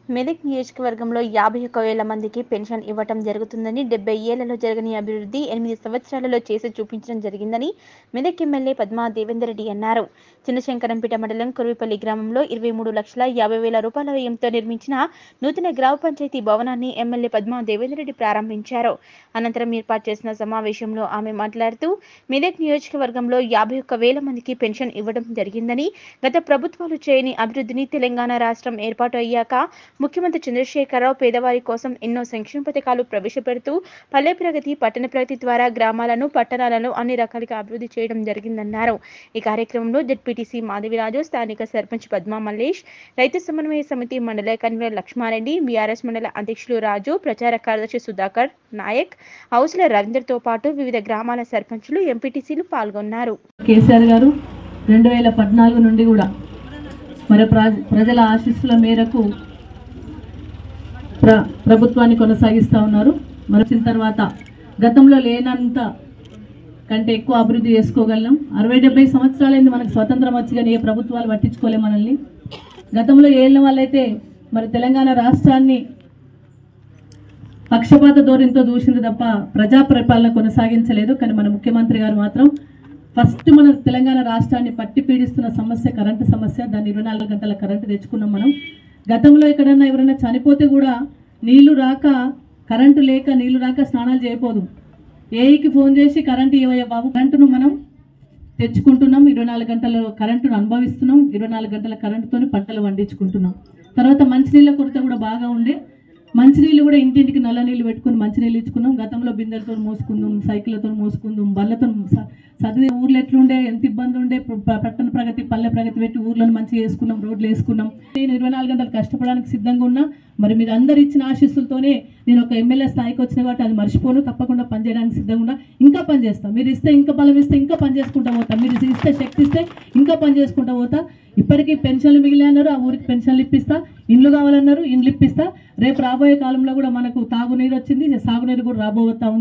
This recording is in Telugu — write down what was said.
మెదక్ నియోజకవర్గంలో యాభై ఒక్క వేల మందికి పెన్షన్ ఇవ్వటం జరుగుతుందని డెబ్బై ఏళ్లలో జరగని అభివృద్ధి ఎనిమిది సంవత్సరాలలో చేసి చూపించడం జరిగిందని మెదక్ ఎమ్మెల్యే పద్మా దేవేందర్ రెడ్డి అన్నారు చిన్నశంకరంపేట మండలం కురువిపల్లి గ్రామంలో ఇరవై మూడు లక్షల యాభై వేల రూపాయల వ్యయంతో నిర్మించిన నూతన గ్రామ పంచాయతీ భవనాన్ని ఎమ్మెల్యే పద్మా దేవేందర్ రెడ్డి ప్రారంభించారు అనంతరం ఏర్పాటు చేసిన సమావేశంలో ఆమె మాట్లాడుతూ మెదక్ నియోజకవర్గంలో యాభై ఒక్క వేల మందికి పెన్షన్ ఇవ్వడం జరిగిందని గత ప్రభుత్వాలు చేయని అభివృద్ధిని తెలంగాణ రాష్ట్రం ఏర్పాటు అయ్యాక ముఖ్యమంత్రి చంద్రశేఖరరావు పేదవారి కోసం ఎన్నో సంక్షేమ పథకాలు ప్రవేశపెడుతూ పల్లె ప్రగతి పట్టణ ప్రగతి ద్వారా గ్రామాలను పట్టణాలను అన్ని రకాలుగా అభివృద్ధి చేయడం జరిగిందన్నారు ఈ కార్యక్రమంలో జెడ్పీటీసీ మాధవిరాజు స్థానిక సర్పంచ్ పద్మా మల్లేష్ రైతు సమన్వయ సమితి మండల కన్వీనర్ లక్ష్మారెడ్డి బీఆర్ఎస్ మండల అధ్యక్షులు రాజు ప్రచార కార్యదర్శి సుధాకర్ నాయక్ హౌసుల రవీందర్తో పాటు వివిధ గ్రామాల సర్పంచులు ఎంపీటీసీలు పాల్గొన్నారు కేసీఆర్ గారు రెండు వేల పద్నాలుగు నుండి కూడా మరి ప్ర- ప్రజల ఆశీస్సుల మేరకు ప్ర ప్రభుత్వాన్ని కొనసాగిస్తూ ఉన్నారు మరి వచ్చిన తర్వాత గతంలో లేనంత కంటే ఎక్కువ అభివృద్ధి చేసుకోగలం అరవై డెబ్బై సంవత్సరాలైంది మనకు స్వతంత్రం వచ్చి కానీ ఏ ప్రభుత్వాలు పట్టించుకోలే మనల్ని గతంలో ఏళ్ళ వాళ్ళైతే మరి తెలంగాణ రాష్ట్రాన్ని పక్షపాత ధోరణితో దూసింది తప్ప ప్రజా పరిపాలన కొనసాగించలేదు కానీ మన ముఖ్యమంత్రి గారు మాత్రం ఫస్ట్ మన తెలంగాణ రాష్ట్రాన్ని పట్టి పీడిస్తున్న సమస్య కరెంటు సమస్య దాన్ని ఇరవై నాలుగు గంటల కరెంటు తెచ్చుకున్నాం మనం గతంలో ఎక్కడన్నా ఎవరైనా చనిపోతే కూడా నీళ్లు రాక కరెంటు లేక నీళ్లు రాక స్నానాలు చేయపోదు ఏఈకి ఫోన్ చేసి కరెంటు ఇవ్వయ్య బాబు కరెంటును మనం తెచ్చుకుంటున్నాం ఇరవై నాలుగు గంటల కరెంటును అనుభవిస్తున్నాం ఇరవై నాలుగు గంటల కరెంటుతోని పంటలు పండించుకుంటున్నాం తర్వాత మంచినీళ్ళ కొరత కూడా బాగా ఉండే మంచినీళ్ళు కూడా ఇంటింటికి నల్ల నీళ్ళు పెట్టుకుని మంచినీళ్ళు ఇచ్చుకున్నాం గతంలో బిందెలతో మోసుకుందాం సైకిళ్ళతో మోసుకుందాం బళ్ళతో స- చదివే ఊర్లో ఎట్లుండే ఎంత ఇబ్బంది ఉండే ప- ప- పట్టణ ప్రగతి పల్లె ప్రగతి పెట్టి ఊర్లను మంచిగా వేసుకున్నాం రోడ్లు వేసుకున్నాం నేను ఇరవై నాలుగు గంటలు కష్టపడడానికి సిద్ధంగా ఉన్నా మరి మీరు అందరు ఇచ్చిన ఆశీస్సులతోనే నేను ఒక ఎమ్మెల్యే స్థాయికి వచ్చిన కాబట్టి అది మర్చిపోను తప్పకుండా పనిచేయడానికి సిద్ధంగా ఉన్నా ఇంకా పని చేస్తాం మీరు ఇస్తే ఇంకా బలం ఇస్తే ఇంకా పని చేసుకుంటా పోతా మీరు ఇస్తే శక్తి ఇస్తే ఇంకా పని చేసుకుంటా పోతా ఇప్పటికీ పెన్షన్లు మిగిలి అన్నారు ఆ ఊరికి పెన్షన్లు ఇప్పిస్తా ఇండ్లు కావాలన్నారు ఇండ్లు ఇప్పిస్తా రేపు రాబోయే కాలంలో కూడా మనకు తాగునీరు వచ్చింది సాగునీరు కూడా రాబోతా ఉంది